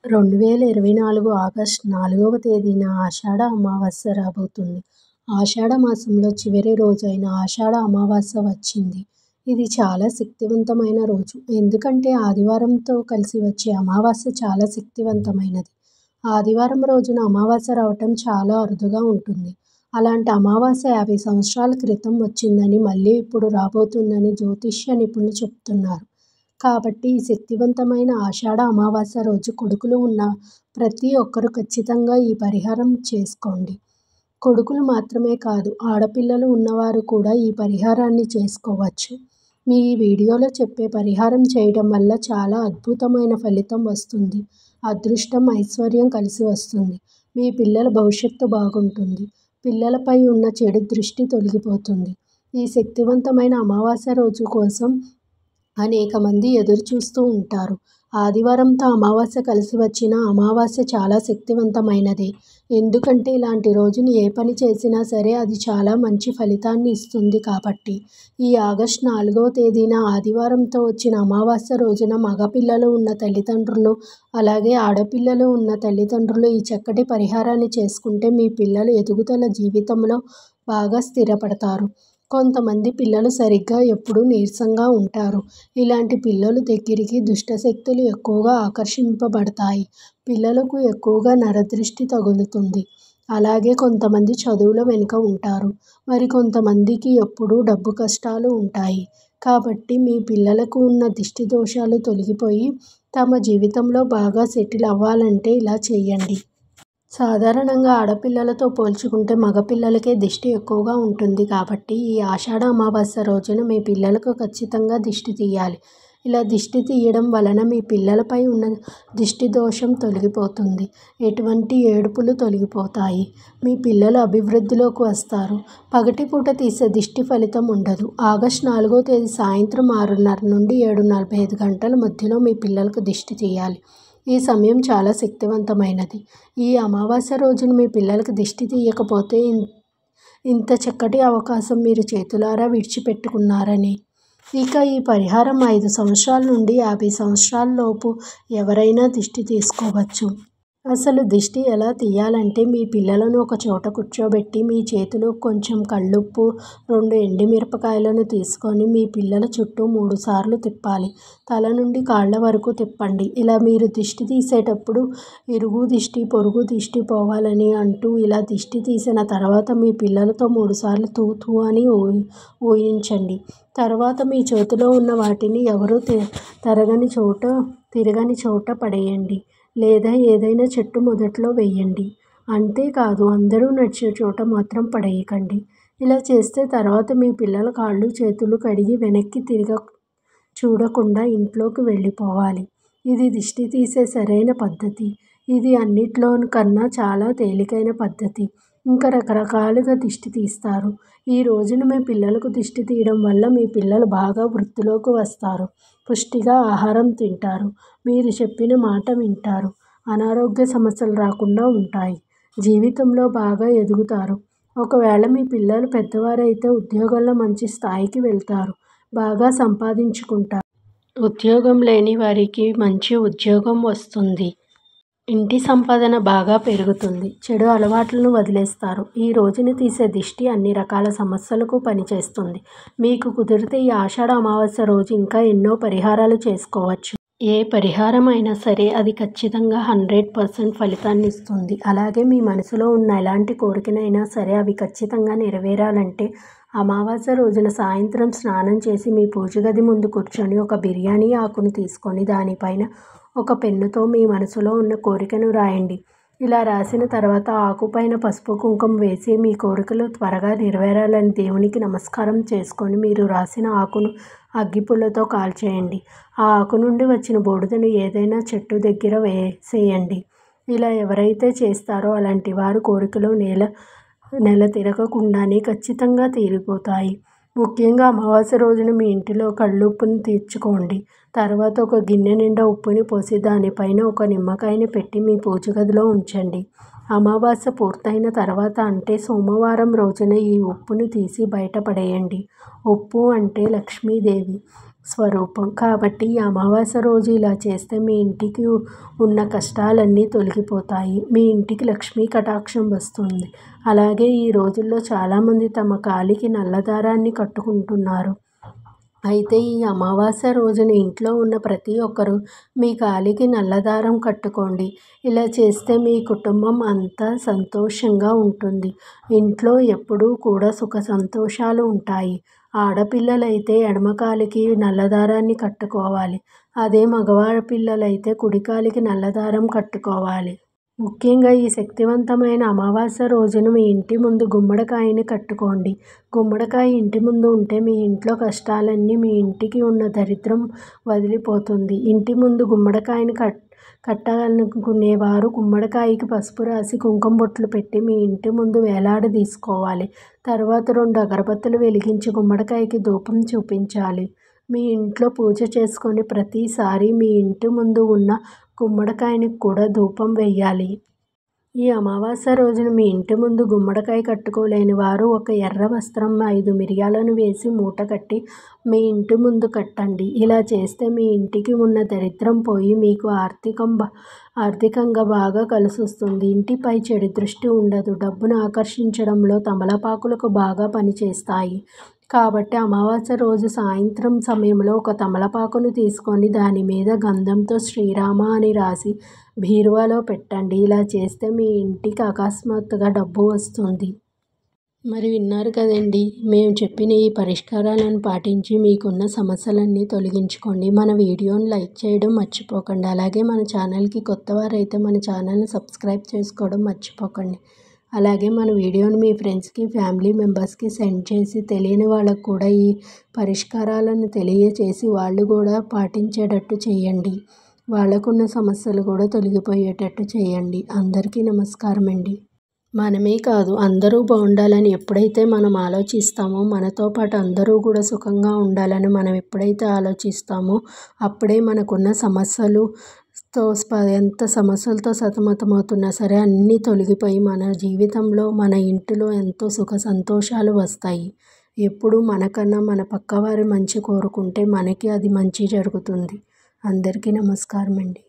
రెండు వేల ఇరవై నాలుగు ఆగస్టు నాలుగవ తేదీన ఆషాఢ అమావాస్య రాబోతుంది ఆషాఢ మాసంలో చివరి రోజైన ఆషాఢ అమావాస్య వచ్చింది ఇది చాలా శక్తివంతమైన రోజు ఎందుకంటే ఆదివారంతో కలిసి వచ్చే అమావాస్య చాలా శక్తివంతమైనది ఆదివారం రోజున అమావాస్య రావటం చాలా అరుదుగా ఉంటుంది అలాంటి అమావాస్య యాభై సంవత్సరాల క్రితం వచ్చిందని మళ్ళీ ఇప్పుడు రాబోతుందని జ్యోతిష్య నిపుణులు చెప్తున్నారు కాబట్టి ఈ శక్తివంతమైన ఆషాఢ అమావాస్య రోజు కొడుకులు ఉన్న ప్రతి ఒక్కరూ ఖచ్చితంగా ఈ పరిహారం చేసుకోండి కొడుకులు మాత్రమే కాదు ఆడపిల్లలు ఉన్నవారు కూడా ఈ పరిహారాన్ని చేసుకోవచ్చు మీ ఈ వీడియోలో చెప్పే పరిహారం చేయడం వల్ల చాలా అద్భుతమైన ఫలితం వస్తుంది అదృష్టం ఐశ్వర్యం కలిసి వస్తుంది మీ పిల్లల భవిష్యత్తు బాగుంటుంది పిల్లలపై ఉన్న చెడు దృష్టి తొలగిపోతుంది ఈ శక్తివంతమైన అమావాస్య రోజు కోసం అనేక మంది ఎదురు చూస్తూ ఉంటారు ఆదివారంతో అమావాస్య కలిసి వచ్చిన అమావాస్య చాలా శక్తివంతమైనది ఎందుకంటే ఇలాంటి రోజుని ఏ పని చేసినా సరే అది చాలా మంచి ఫలితాన్ని ఇస్తుంది కాబట్టి ఈ ఆగస్టు నాలుగవ తేదీన ఆదివారంతో వచ్చిన అమావాస్య రోజున మగపిల్లలు ఉన్న తల్లిదండ్రులు అలాగే ఆడపిల్లలు ఉన్న తల్లిదండ్రులు ఈ చక్కటి పరిహారాన్ని చేసుకుంటే మీ పిల్లలు ఎదుగుదల జీవితంలో బాగా స్థిరపడతారు కొంతమంది పిల్లలు సరిగ్గా ఎప్పుడూ నీరసంగా ఉంటారు ఇలాంటి పిల్లలు దగ్గరికి దుష్టశక్తులు ఎక్కువగా ఆకర్షింపబడతాయి పిల్లలకు ఎక్కువగా నరదృష్టి తగులుతుంది అలాగే కొంతమంది చదువుల వెనుక ఉంటారు మరి కొంతమందికి ఎప్పుడూ డబ్బు కష్టాలు ఉంటాయి కాబట్టి మీ పిల్లలకు ఉన్న దిష్టి దోషాలు తొలగిపోయి తమ జీవితంలో బాగా సెటిల్ అవ్వాలంటే ఇలా చేయండి సాధారణంగా ఆడపిల్లలతో పోల్చుకుంటే మగపిల్లలకే దిష్టి ఎక్కువగా ఉంటుంది కాబట్టి ఈ ఆషాఢ అమావాస్య రోజున మీ పిల్లలకు ఖచ్చితంగా దిష్టి తీయాలి ఇలా దిష్టి తీయడం వలన మీ పిల్లలపై ఉన్న దిష్టి దోషం తొలగిపోతుంది ఎటువంటి ఏడుపులు తొలగిపోతాయి మీ పిల్లలు అభివృద్ధిలోకి వస్తారు పగటిపూట తీసే దిష్టి ఫలితం ఉండదు ఆగస్టు నాలుగో తేదీ సాయంత్రం ఆరున్నర నుండి ఏడు నలభై ఐదు గంటల మధ్యలో మీ పిల్లలకు దిష్టి తీయాలి ఈ సమయం చాలా శక్తివంతమైనది ఈ అమావాస్య రోజున మీ పిల్లలకు దిష్టి తీయకపోతే ఇంత చక్కటి అవకాశం మీరు చేతులారా విడిచిపెట్టుకున్నారని ఇక ఈ పరిహారం ఐదు సంవత్సరాల నుండి యాభై సంవత్సరాల లోపు ఎవరైనా దిష్టి తీసుకోవచ్చు అసలు దిష్టి ఎలా తీయాలంటే మీ పిల్లలను ఒక చోట కూర్చోబెట్టి మీ చేతిలో కొంచెం కళ్ళుప్పు రెండు ఎండుమిరపకాయలను తీసుకొని మీ పిల్లల చుట్టూ మూడు సార్లు తిప్పాలి తల నుండి కాళ్ళ వరకు తిప్పండి ఇలా మీరు దిష్టి తీసేటప్పుడు ఇరుగు దిష్టి పొరుగు దిష్టి పోవాలని అంటూ ఇలా దిష్టి తీసిన తర్వాత మీ పిల్లలతో మూడుసార్లు తూ తూ అని ఊహించండి తర్వాత మీ చేతిలో ఉన్న వాటిని ఎవరు తరగని చోట తిరగని చోట పడేయండి లేదా ఏదైనా చెట్టు మొదట్లో వేయండి అంతేకాదు అందరూ నడిచే చోట మాత్రం పడేయకండి ఇలా చేస్తే తర్వాత మీ పిల్లల కాళ్ళు చేతులు కడిగి వెనక్కి తిరగ చూడకుండా ఇంట్లోకి వెళ్ళిపోవాలి ఇది దిష్టి తీసే సరైన పద్ధతి ఇది అన్నిట్లో కన్నా చాలా తేలికైన పద్ధతి ఇంకా రకరకాలుగా దిష్టి తీస్తారు ఈ రోజున మీ పిల్లలకు దిష్టి తీయడం వల్ల మీ పిల్లలు బాగా వృత్తిలోకి వస్తారు పుష్టిగా ఆహారం తింటారు మీరు చెప్పిన మాట వింటారు అనారోగ్య సమస్యలు రాకుండా ఉంటాయి జీవితంలో బాగా ఎదుగుతారు ఒకవేళ మీ పిల్లలు పెద్దవారైతే ఉద్యోగంలో మంచి స్థాయికి వెళ్తారు బాగా సంపాదించుకుంటారు ఉద్యోగం లేని వారికి మంచి ఉద్యోగం వస్తుంది ఇంటి సంపాదన బాగా పెరుగుతుంది చెడు అలవాట్లను వదిలేస్తారు ఈ రోజున తీసే దిష్టి అన్ని రకాల సమస్యలకు పనిచేస్తుంది మీకు కుదిరితే ఈ ఆషాఢ అమావాస్య రోజు ఇంకా ఎన్నో పరిహారాలు చేసుకోవచ్చు ఏ పరిహారం అయినా సరే అది ఖచ్చితంగా హండ్రెడ్ పర్సెంట్ ఫలితాన్ని ఇస్తుంది అలాగే మీ మనసులో ఉన్న ఎలాంటి కోరికనైనా సరే అవి ఖచ్చితంగా నెరవేరాలంటే అమావాస్య రోజున సాయంత్రం స్నానం చేసి మీ పూజ గది ముందు కూర్చొని ఒక బిర్యానీ ఆకును తీసుకొని దానిపైన ఒక పెన్నుతో మీ మనసులో ఉన్న కోరికను రాయండి ఇలా రాసిన తర్వాత ఆకుపైన పసుపు కుంకుమ వేసి మీ కోరికలు త్వరగా నెరవేరాలని దేవునికి నమస్కారం చేసుకొని మీరు రాసిన ఆకును అగ్గిపుల్లతో కాల్చేయండి ఆ ఆకు నుండి వచ్చిన బూడిదను ఏదైనా చెట్టు దగ్గర వేసేయండి ఇలా ఎవరైతే చేస్తారో అలాంటి వారు కోరికలు నెల నెల తిరగకుండానే ఖచ్చితంగా తీరిపోతాయి ముఖ్యంగా అమావాస్య రోజున మీ ఇంటిలో కళ్ళుప్పుని తీర్చుకోండి తర్వాత ఒక గిన్నె నిండా ఉప్పుని పోసి దానిపైన ఒక నిమ్మకాయని పెట్టి మీ పూజ గదిలో ఉంచండి అమావాస్య పూర్తయిన తర్వాత అంటే సోమవారం రోజున ఈ ఉప్పును తీసి బయట పడేయండి ఉప్పు అంటే లక్ష్మీదేవి స్వరూపం కాబట్టి ఈ అమావాస్య రోజు ఇలా చేస్తే మీ ఇంటికి ఉన్న కష్టాలన్నీ తొలగిపోతాయి మీ ఇంటికి లక్ష్మీ కటాక్షం వస్తుంది అలాగే ఈ రోజుల్లో చాలామంది తమ కాలికి నల్లదారాన్ని కట్టుకుంటున్నారు అయితే ఈ అమావాస్య రోజున ఇంట్లో ఉన్న ప్రతి ఒక్కరూ మీ కాలికి నల్లదారం కట్టుకోండి ఇలా చేస్తే మీ కుటుంబం అంతా సంతోషంగా ఉంటుంది ఇంట్లో ఎప్పుడూ కూడా సుఖ సంతోషాలు ఉంటాయి ఆడపిల్లలైతే ఎడమ కాలికి నల్లదారాన్ని కట్టుకోవాలి అదే మగవాళ్ళ పిల్లలైతే కుడికాలికి నల్లదారం కట్టుకోవాలి ముఖ్యంగా ఈ శక్తివంతమైన అమావాస్య రోజున మీ ఇంటి ముందు గుమ్మడికాయని కట్టుకోండి గుమ్మడికాయ ఇంటి ముందు ఉంటే మీ ఇంట్లో కష్టాలన్నీ మీ ఇంటికి ఉన్న దరిద్రం వదిలిపోతుంది ఇంటి ముందు గుమ్మడికాయని కట్ కట్టాలనుకునేవారు గుమ్మడికాయకి పసుపు రాసి కుంకుమ బొట్లు పెట్టి మీ ఇంటి ముందు వేలాడ తీసుకోవాలి తర్వాత రెండు అగరబత్తులు వెలిగించి గుమ్మడికాయకి ధూపం చూపించాలి మీ ఇంట్లో పూజ చేసుకొని ప్రతిసారి మీ ఇంటి ముందు ఉన్న గుమ్మడికాయని కూడా ధూపం వేయాలి ఈ అమావాస్య రోజున మీ ఇంటి ముందు గుమ్మడికాయ కట్టుకోలేని వారు ఒక ఎర్ర వస్త్రం ఐదు మిరియాలను వేసి మూట కట్టి మీ ఇంటి ముందు కట్టండి ఇలా చేస్తే మీ ఇంటికి ఉన్న దరిద్రం పోయి మీకు ఆర్థికం ఆర్థికంగా బాగా కలిసి వస్తుంది ఇంటిపై చెడు దృష్టి ఉండదు డబ్బును ఆకర్షించడంలో తమలపాకులకు బాగా పనిచేస్తాయి కాబట్టి అమావాస్య రోజు సాయంత్రం సమయంలో ఒక తమలపాకును తీసుకొని దాని మీద గంధంతో శ్రీరామ అని రాసి బీరువాలో పెట్టండి ఇలా చేస్తే మీ ఇంటికి అకస్మాత్తుగా డబ్బు వస్తుంది మరి విన్నారు కదండి మేము చెప్పిన ఈ పరిష్కారాలను పాటించి మీకున్న సమస్యలన్నీ తొలగించుకోండి మన వీడియోని లైక్ చేయడం మర్చిపోకండి అలాగే మన ఛానల్కి కొత్త వారైతే మన ఛానల్ని సబ్స్క్రైబ్ చేసుకోవడం మర్చిపోకండి అలాగే మన వీడియోని మీ ఫ్రెండ్స్కి ఫ్యామిలీ మెంబర్స్కి సెండ్ చేసి తెలియని వాళ్ళకు కూడా ఈ పరిష్కారాలను తెలియచేసి వాళ్ళు కూడా పాటించేటట్టు చేయండి వాళ్ళకున్న సమస్యలు కూడా తొలగిపోయేటట్టు చేయండి అందరికీ నమస్కారం అండి మనమే కాదు అందరూ బాగుండాలని ఎప్పుడైతే మనం ఆలోచిస్తామో మనతో పాటు అందరూ కూడా సుఖంగా ఉండాలని మనం ఎప్పుడైతే ఆలోచిస్తామో అప్పుడే మనకున్న సమస్యలు తో ఎంత సమస్యలతో సతమతమవుతున్నా సరే అన్నీ తొలగిపోయి మన జీవితంలో మన ఇంటిలో ఎంతో సుఖ సంతోషాలు వస్తాయి ఎప్పుడు మనకన్నా మన పక్కవారి మంచి కోరుకుంటే మనకి అది మంచి జరుగుతుంది అందరికీ నమస్కారం అండి